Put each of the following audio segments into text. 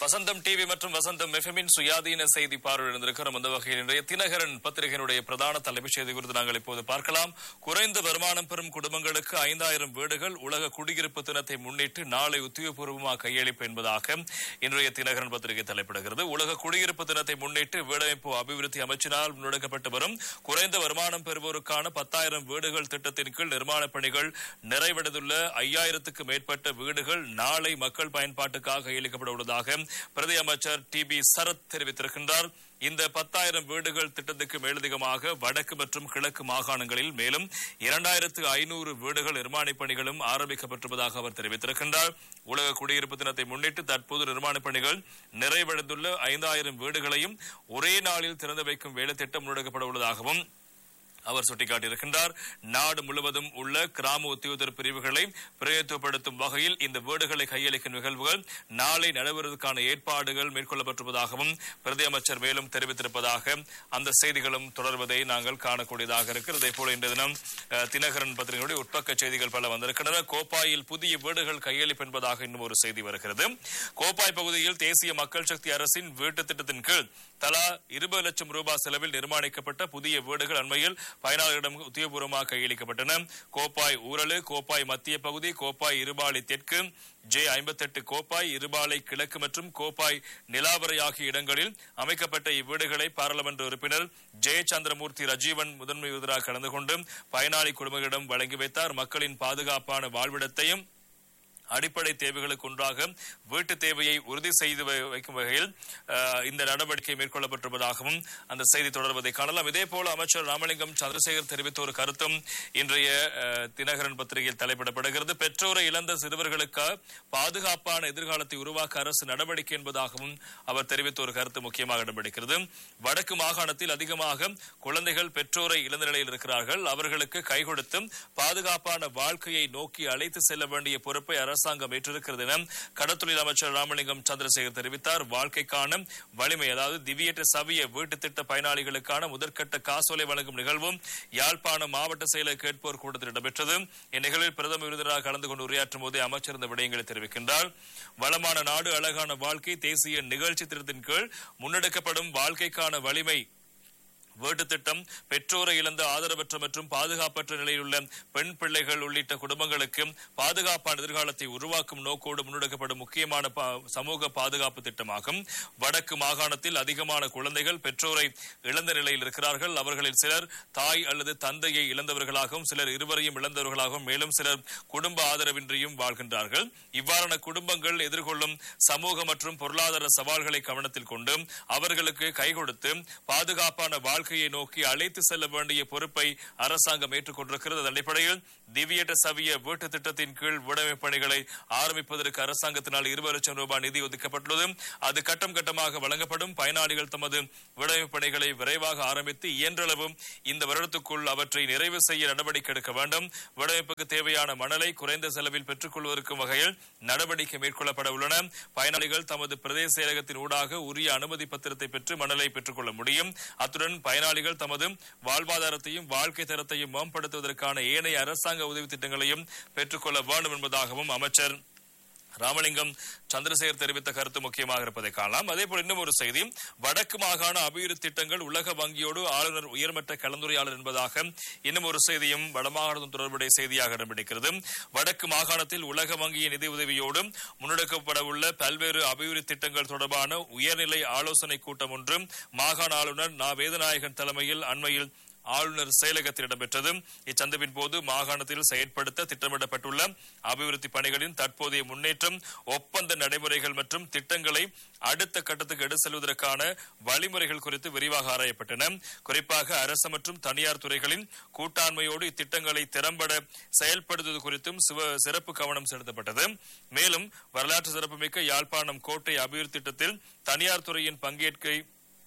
வசந்தம் TV மற்றும் வசந்தம் எஃப்எம்மின் சுயாதீன செய்தி பார்வையிட்டிருக்கிறோம் அந்த வகையில் இன்றைய தினகரன் பத்திரிகையினுடைய பிரதான தலைப்புச் செய்தி குறித்து நாங்கள் இப்போது பார்க்கலாம் குறைந்த வருமானம் பெறும் குடும்பங்களுக்கு ஐந்தாயிரம் வீடுகள் உலக குடியிருப்பு தினத்தை முன்னிட்டு நாளை உத்தியோகபூர்வமாக கையளிப்பு என்பதாக இன்றைய தினகரன் பத்திரிகை தலைப்பிடுகிறது உலக குடியிருப்பு தினத்தை முன்னிட்டு வீடமைப்பு அபிவிருத்தி அமைச்சினால் முன்னெடுக்கப்பட்டு வரும் குறைந்த வருமானம் பெறுவோருக்கான பத்தாயிரம் வீடுகள் திட்டத்தின் கீழ் நிர்மாணப் பணிகள் நிறைவடைந்துள்ள ஐயாயிரத்துக்கு மேற்பட்ட வீடுகள் நாளை மக்கள் பயன்பாட்டுக்காக கையளிக்கப்பட உள்ளதாக பிரதி அமைச்சர் டி பி சரத் தெரிவித்திருக்கின்றார் இந்த பத்தாயிரம் வீடுகள் திட்டத்துக்கு மேலதிகமாக வடக்கு மற்றும் கிழக்கு மாகாணங்களில் மேலும் இரண்டாயிரத்து ஐநூறு வீடுகள் நிர்மாணப் பணிகளும் ஆரம்பிக்கப்பட்டிருப்பதாக அவர் தெரிவித்திருக்கின்றார் உலக குடியிருப்பு தினத்தை முன்னிட்டு தற்போது நிர்மாணப் பணிகள் நிறைவடைந்துள்ள ஐந்தாயிரம் வீடுகளையும் ஒரே நாளில் திறந்து வைக்கும் வேலை திட்டம் முன்னெடுக்கப்பட உள்ளதாகவும் அவர் சுட்டிக்காட்டியிருக்கின்றார் நாடு முழுவதும் உள்ள கிராம உத்தியோகத்தர் பிரிவுகளை பிரதிநிதித்துவப்படுத்தும் வகையில் இந்த வீடுகளை கையளிக்கும் நிகழ்வுகள் நாளை நடைபெறுவதற்கான ஏற்பாடுகள் மேற்கொள்ளப்பட்டிருப்பதாகவும் பிரதி அமைச்சர் மேலும் தெரிவித்திருப்பதாக அந்த செய்திகளும் தொடர்வதை நாங்கள் காணக்கூடியதாக இருக்கிறது அதே போல இன்றைய தினம் அஹ், தினகரன் பத்திரிகையுடைய உட்பக்க செய்திகள் பல வந்திருக்கின்றன கோப்பாயில் புதிய வீடுகள் கையளிப்பு என்பதாக இன்னும் ஒரு செய்தி வருகிறது கோப்பாய் பகுதியில் தேசிய மக்கள் சக்தி அரசின் வீட்டு திட்டத்தின் கீழ் தலா இருபது லட்சம் ரூபாய் செலவில் நிர்மாணிக்கப்பட்ட புதிய வீடுகள் அண்மையில் பயனாளர்களிடம் உத்தியோகபூர்வமாக கையளிக்கப்பட்டன கோப்பாய் ஊரலு கோப்பாய் மத்திய பகுதி கோப்பாய் இருபாலை தெற்கு ஜே ஐம்பத்தெட்டு கோப்பாய் இருபாலை கிழக்கு மற்றும் கோப்பாய் நிலாவரை ஆகிய இடங்களில் அமைக்கப்பட்ட இவ்வீடுகளை பாராளுமன்ற உறுப்பினர் ஜெயச்சந்திரமூர்த்தி ரஜீவன் முதன்மை விருதராக கலந்து கொண்டு பயனாளி குடும்பங்களிடம் வழங்கி வைத்தார் மக்களின் பாதுகாப்பான வாழ்விடத்தையும் அடிப்படை தேவைகளுக்கு ஒன்றாக வீட்டு தேவையை உறுதி செய்து வை- வைக்கும் வகையில் அஹ், இந்த நடவடிக்கை மேற்கொள்ளப்பட்டிருப்பதாகவும் அந்த செய்தி தொடர்வதை காணலாம் இதே போல அமைச்சர் ராமலிங்கம் சந்திரசேகர் தெரிவித்த ஒரு கருத்தும் இன்றைய அஹ், தினகரன் பத்திரிகையில் தலைப்பிடப்படுகிறது பெற்றோரை இழந்த சிறுவர்களுக்கு பாதுகாப்பான எதிர்காலத்தை உருவாக்க அரசு நடவடிக்கை என்பதாகவும் அவர் தெரிவித்த ஒரு கருத்து முக்கியமாக இடம்பிடிக்கிறது வடக்கு மாகாணத்தில் அதிகமாக குழந்தைகள் பெற்றோரை இழந்த நிலையில் இருக்கிறார்கள் அவர்களுக்கு கை கொடுத்து பாதுகாப்பான வாழ்க்கையை நோக்கி அழைத்து செல்ல வேண்டிய பொறுப்பை அரசாங்கம் ஏற்றிருக்கிறது என கடத்தொழில் அமைச்சர் ராமலிங்கம் சந்திரசேகர் தெரிவித்தார் வாழ்க்கைக்கான வலிமை அதாவது திவ்யற்ற சவிய வீட்டு திட்ட பயனாளிகளுக்கான முதற்கட்ட காசோலை வழங்கும் நிகழ்வும் யாழ்ப்பாணம் மாவட்ட செயலர் கேட்போர் கூட்டத்தில் இடம்பெற்றது இந்நிகழ்வில் பிரதம விருந்தினராக கலந்து கொண்டு உரையாற்றும் போதே அமைச்சர் இந்த விடயங்களை தெரிவிக்கின்றார் வளமான நாடு அழகான வாழ்க்கை தேசிய நிகழ்ச்சி திட்டத்தின் கீழ் முன்னெடுக்கப்படும் வாழ்க்கைக்கான வலிமை வீட்டு திட்டம் பெற்றோரை இழந்த ஆதரவற்ற மற்றும் பாதுகாப்பற்ற நிலையில் உள்ள பெண் பிள்ளைகள் உள்ளிட்ட குடும்பங்களுக்கு பாதுகாப்பான எதிர்காலத்தை உருவாக்கும் நோக்கோடு முன்னெடுக்கப்படும் முக்கியமான பா- சமூக பாதுகாப்பு திட்டமாகும் வடக்கு மாகாணத்தில் அதிகமான குழந்தைகள் பெற்றோரை இழந்த நிலையில் இருக்கிறார்கள் அவர்களில் சிலர் தாய் அல்லது தந்தையை இழந்தவர்களாகவும் சிலர் இருவரையும் இழந்தவர்களாகவும் மேலும் சிலர் குடும்ப ஆதரவின்றியும் வாழ்கின்றார்கள் இவ்வாறான குடும்பங்கள் எதிர்கொள்ளும் சமூக மற்றும் பொருளாதார சவால்களை கவனத்தில் கொண்டு அவர்களுக்கு கை கொடுத்து பாதுகாப்பான வாழ்க்கையை நோக்கி அழைத்து செல்ல வேண்டிய பொறுப்பை அரசாங்கம் ஏற்றுக்கொண்டிருக்கிறது அதன் அடிப்படையில் திவ்யட்ட சவிய வீட்டு திட்டத்தின் கீழ் வீடமைப்பு பணிகளை ஆரம்பிப்பதற்கு அரசாங்கத்தினால் இருபது லட்சம் ரூபாய் நிதி ஒதுக்கப்பட்டுள்ளது அது கட்டம் கட்டமாக வழங்கப்படும் பயனாளிகள் தமது வீடமைப்பு பணிகளை விரைவாக ஆரம்பித்து இயன்றளவும் இந்த வருடத்துக்குள் அவற்றை நிறைவு செய்ய நடவடிக்கை எடுக்க வேண்டும் வீடமைப்புக்கு தேவையான மணலை குறைந்த செலவில் பெற்றுக் கொள்வதற்கும் வகையில் நடவடிக்கை மேற்கொள்ளப்பட உள்ளன பயனாளிகள் தமது பிரதேச செயலகத்தின் ஊடாக உரிய அனுமதி பத்திரத்தை பெற்று மணலை பெற்றுக் கொள்ள முடியும் அத்துடன் பயனாளிகள் தமது வாழ்வாதாரத்தையும் வாழ்க்கை தரத்தையும் மேம்படுத்துவதற்கான ஏனைய அரசாங்க உதவி திட்டங்களையும் பெற்றுக்கொள்ள வேண்டும் என்பதாகவும் அமைச்சர் ராமலிங்கம் சந்திரசேகர் தெரிவித்த கருத்து முக்கியமாக இருப்பதை காணலாம் அதே போல இன்னும் ஒரு செய்தி வடக்கு மாகாண அபிவிருத்தி திட்டங்கள் உலக வங்கியோடு ஆளுநர் உயர்மட்ட கலந்துரையாளர் என்பதாக இன்னும் ஒரு செய்தியும் வடமாகாணத்தின் தொடர்புடைய செய்தியாக இடம்பிடிக்கிறது வடக்கு மாகாணத்தில் உலக வங்கியின் நிதி உதவியோடு முன்னெடுக்கப்பட உள்ள பல்வேறு அபிவிருத்தி திட்டங்கள் தொடர்பான உயர்நிலை ஆலோசனை கூட்டம் ஒன்று மாகாண ஆளுநர் நா வேதநாயகன் தலைமையில் அண்மையில் ஆளுநர் செயலகத்தில் இடம்பெற்றது இச்சந்திப்பின் போது மாகாணத்தில் செயற்படுத்த திட்டமிடப்பட்டுள்ள அபிவிருத்தி பணிகளின் தற்போதைய முன்னேற்றம் ஒப்பந்த நடைமுறைகள் மற்றும் திட்டங்களை அடுத்த கட்டத்துக்கு எடுத்து செல்வதற்கான வழிமுறைகள் குறித்து விரிவாக ஆராயப்பட்டன குறிப்பாக அரசு மற்றும் தனியார் துறைகளின் கூட்டாண்மையோடு இத்திட்டங்களை திறம்பட செயல்படுத்துவது குறித்தும் சிவ- சிறப்பு கவனம் செலுத்தப்பட்டது மேலும் வரலாற்று சிறப்புமிக்க யாழ்ப்பாணம் கோட்டை அபிவிருத்தி திட்டத்தில் தனியார் துறையின் பங்கேற்கை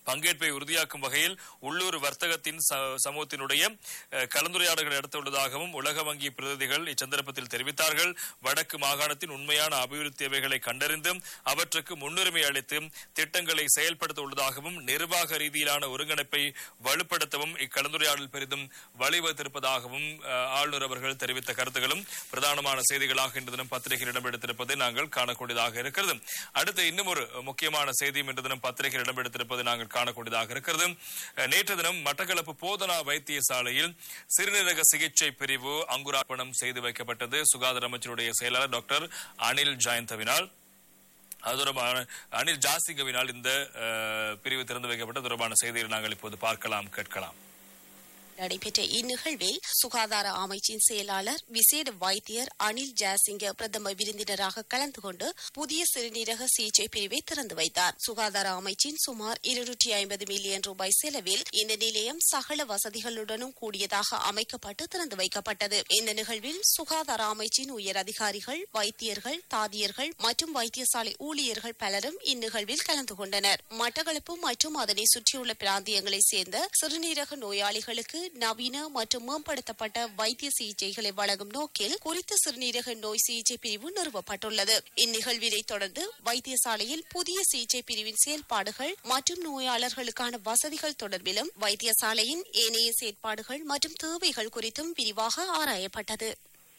பங்கேற்பை உறுதியாக்கும் வகையில் உள்ளூர் வர்த்தகத்தின் ச- சமூகத்தினுடைய அஹ், கலந்துரையாடல்கள் நடத்தவுள்ளதாகவும் உலக வங்கி பிரதிநிதிகள் இச்சந்தர்ப்பத்தில் தெரிவித்தார்கள் வடக்கு மாகாணத்தின் உண்மையான அபிவிருத்தி தேவைகளை கண்டறிந்து அவற்றுக்கு முன்னுரிமை அளித்து திட்டங்களை செயல்படுத்த உள்ளதாகவும் நிர்வாக ரீதியிலான ஒருங்கிணைப்பை வலுப்படுத்தவும் இக்கலந்துரையாடல் பெரிதும் வழிவகுத்திருப்பதாகவும் அஹ், ஆளுநர் அவர்கள் தெரிவித்த கருத்துகளும் பிரதானமான செய்திகளாக இன்று தினம் பத்திரிகையில் இடம்பெடுத்திருப்பதை நாங்கள் காணக்கூடியதாக இருக்கிறது அடுத்து இன்னும் ஒரு முக்கியமான செய்தியும் இன்று தினம் பத்திரிகையில் இடம்பெடுத்திருப்பதை நாங்கள் காணக்கூடியதாக இருக்கிறது அஹ், நேற்று தினம் மட்டக்களப்பு போதனா வைத்தியசாலையில் சிறுநீரக சிகிச்சை பிரிவு அங்குரார்ப்பணம் செய்து வைக்கப்பட்டது சுகாதார அமைச்சருடைய செயலாளர் டாக்டர் அனில் ஜெயந்தவினால் அது தொடர்பான அனில் ஜாசிங்கவினால் இந்த அஹ், பிரிவு திறந்து வைக்கப்பட்ட தொடர்பான செய்திகளை நாங்கள் இப்போது பார்க்கலாம் கேட்கலாம் நடைபெற்ற இந்நிகழ்வில் சுகாதார அமைச்சின் செயலாளர் விசேட வைத்தியர் அனில் ஜாசிங்க பிரதம விருந்தினராக கலந்து கொண்டு புதிய சிறுநீரக சிகிச்சை பிரிவை திறந்து வைத்தார் சுகாதார அமைச்சின் சுமார் இருநூற்றி ஐம்பது மில்லியன் ரூபாய் செலவில் இந்த நிலையம் சகல வசதிகளுடனும் கூடியதாக அமைக்கப்பட்டு திறந்து வைக்கப்பட்டது இந்த நிகழ்வில் சுகாதார அமைச்சின் உயர் அதிகாரிகள் வைத்தியர்கள் தாதியர்கள் மற்றும் வைத்தியசாலை ஊழியர்கள் பலரும் இந்நிகழ்வில் கலந்து கொண்டனர் மட்டக்களப்பு மற்றும் அதனை சுற்றியுள்ள பிராந்தியங்களைச் சேர்ந்த சிறுநீரக நோயாளிகளுக்கு நவீன மற்றும் மேம்படுத்தப்பட்ட வைத்திய சிகிச்சைகளை வழங்கும் நோக்கில் குறித்த சிறுநீரக நோய் சிகிச்சை பிரிவு நிறுவப்பட்டுள்ளது இந்நிகழ்வினை தொடர்ந்து வைத்தியசாலையில் புதிய சிகிச்சை பிரிவின் செயல்பாடுகள் மற்றும் நோயாளர்களுக்கான வசதிகள் தொடர்பிலும் வைத்தியசாலையின் ஏனைய செயற்பாடுகள் மற்றும் தேவைகள் குறித்தும் விரிவாக ஆராயப்பட்டது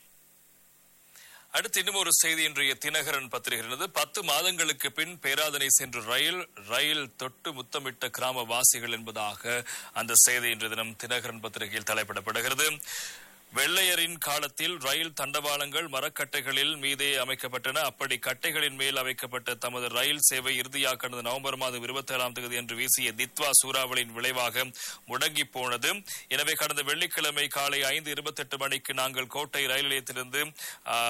அடுத்து இன்னும் ஒரு செய்தி இன்றைய தினகரன் பத்திரிகிறது பத்து மாதங்களுக்கு பின் பேராதனை சென்று ரயில் ரயில் தொட்டு முத்தமிட்ட கிராமவாசிகள் என்பதாக அந்த செய்தி இன்றைய தினம் தினகரன் பத்திரிகையில் தலைப்பிடப்படுகிறது வெள்ளையரின் காலத்தில் ரயில் தண்டவாளங்கள் மரக்கட்டைகளில் மீதே அமைக்கப்பட்டன அப்படி கட்டைகளின் மேல் அமைக்கப்பட்ட தமது ரயில் சேவை இறுதியாக கடந்த நவம்பர் மாதம் இருபத்தி ஏழாம் தேதி அன்று வீசிய தித்வா சூறாவளியின் விளைவாக முடங்கி போனது எனவே கடந்த வெள்ளிக்கிழமை காலை ஐந்து இருபத்தெட்டு மணிக்கு நாங்கள் கோட்டை ரயில் நிலையத்திலிருந்து ஆ,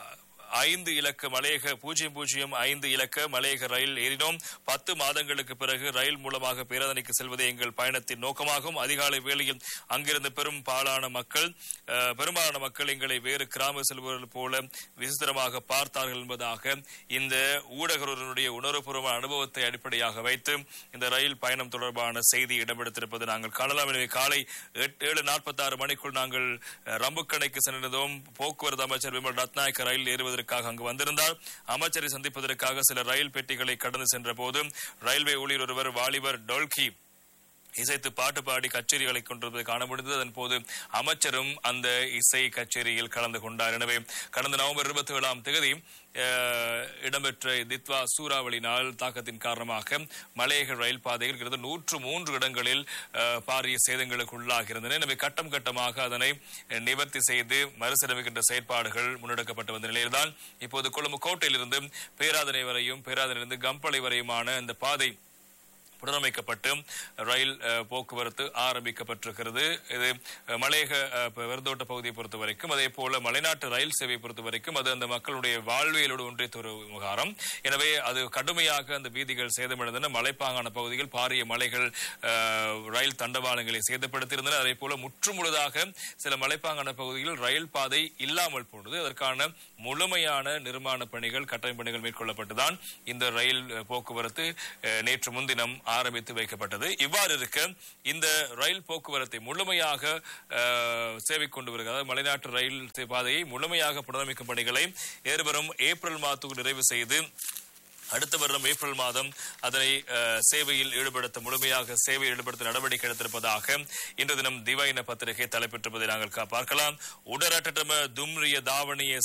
ஐந்து இலக்க மலையக பூஜ்ஜியம் பூஜ்ஜியம் ஐந்து இலக்க மலையக ரயில் ஏறினோம் பத்து மாதங்களுக்கு பிறகு ரயில் மூலமாக பேரதனைக்கு செல்வதே எங்கள் பயணத்தின் நோக்கமாகும் அதிகாலை வேளையில் அங்கிருந்த பெரும் பாலான மக்கள் அஹ், பெரும்பாலான மக்கள் எங்களை வேறு கிராம செல்பவர்கள் போல விசித்திரமாக பார்த்தார்கள் என்பதாக இந்த ஊடகருடைய உணர்வுபூர்வமான அனுபவத்தை அடிப்படையாக வைத்து இந்த ரயில் பயணம் தொடர்பான செய்தி இடம்பெடுத்திருப்பது நாங்கள் காணலாம் எனவே காலை எட்டு ஏழு நாற்பத்தி ஆறு மணிக்குள் நாங்கள் அஹ், ரம்புக்கணைக்கு சென்றிருந்தோம் போக்குவரத்து அமைச்சர் விமல் ரத்நாயக்க ரயில் ஏறுவதற்காக அங்கு வந்திருந்தார் அமைச்சரை சந்திப்பதற்காக சில ரயில் பெட்டிகளை கடந்து சென்ற போது ரயில்வே ஊழியர் ஒருவர் வாலிபர் டோல்கி இசைத்து பாட்டு பாடி கச்சேரிகளை கொண்டிருப்பதை காண முடிந்தது அதன் போது அமைச்சரும் அந்த இசை கச்சேரியில் கலந்து கொண்டார் எனவே கடந்த நவம்பர் இருபத்தி ஏழாம் தேதி அஹ், இடம்பெற்ற தித்வா சூறாவளி நாள் தாக்கத்தின் காரணமாக மலையக ரயில் பாதையில் கிட்டத்தட்ட நூற்று மூன்று இடங்களில் அஹ், பாரிய சேதங்களுக்கு உள்ளாகியிருந்தன எனவே கட்டம் கட்டமாக அதனை அஹ், நிவர்த்தி செய்து மறுசீரமைக்கின்ற செயற்பாடுகள் முன்னெடுக்கப்பட்டு வந்த நிலையில்தான் இப்போது கொழும்பு கோட்டையிலிருந்து பேராதனை வரையும் பேராதனையிலிருந்து கம்பளை வரையுமான இந்த பாதை புனரமைக்கப்பட்டு ரயில் அஹ், போக்குவரத்து ஆரம்பிக்கப்பட்டிருக்கிறது இது அஹ், மலையக அஹ், ப- வெறுந்தோட்ட பகுதியை பொறுத்த வரைக்கும் அதே போல மலைநாட்டு ரயில் சேவை பொறுத்த வரைக்கும் அது அந்த மக்களுடைய வாழ்வியலோடு ஒன்றிய ஒரு விவகாரம் எனவே அது கடுமையாக அந்த வீதிகள் சேதமடைந்தன மலைப்பாங்கான பகுதிகள் பாரிய மலைகள் அஹ், ரயில் தண்டவாளங்களை சேதப்படுத்தியிருந்தன அதே போல முற்றுமுழுதாக சில மலைப்பாங்கான பகுதிகளில் ரயில் பாதை இல்லாமல் போனது அதற்கான முழுமையான நிர்மாண பணிகள் கட்டமைப்பு பணிகள் மேற்கொள்ளப்பட்டுதான் இந்த ரயில் அஹ், போக்குவரத்து அஹ், நேற்று முன்தினம் ஆரம்பித்து வைக்கப்பட்டது இவ்வாறு இருக்க இந்த ரயில் போக்குவரத்தை முழுமையாக அஹ், சேவை கொண்டு வருகிறது மலைநாட்டு ரயில் பாதையை முழுமையாக புனரமைக்கும் பணிகளை எதிர்வரும் ஏப்ரல் மாதத்துக்கு நிறைவு செய்து அடுத்த வருடம் ஏப்ரல் மாதம் அதனை அஹ், சேவையில் ஈடுபடுத்த முழுமையாக சேவையில் ஈடுபடுத்த நடவடிக்கை எடுத்திருப்பதாக இன்று தினம் திவைன பத்திரிகை தலைப்பெற்றிருப்பதை நாங்கள் கா- பார்க்கலாம் உடரட்டம தும்ரிய தாவணிய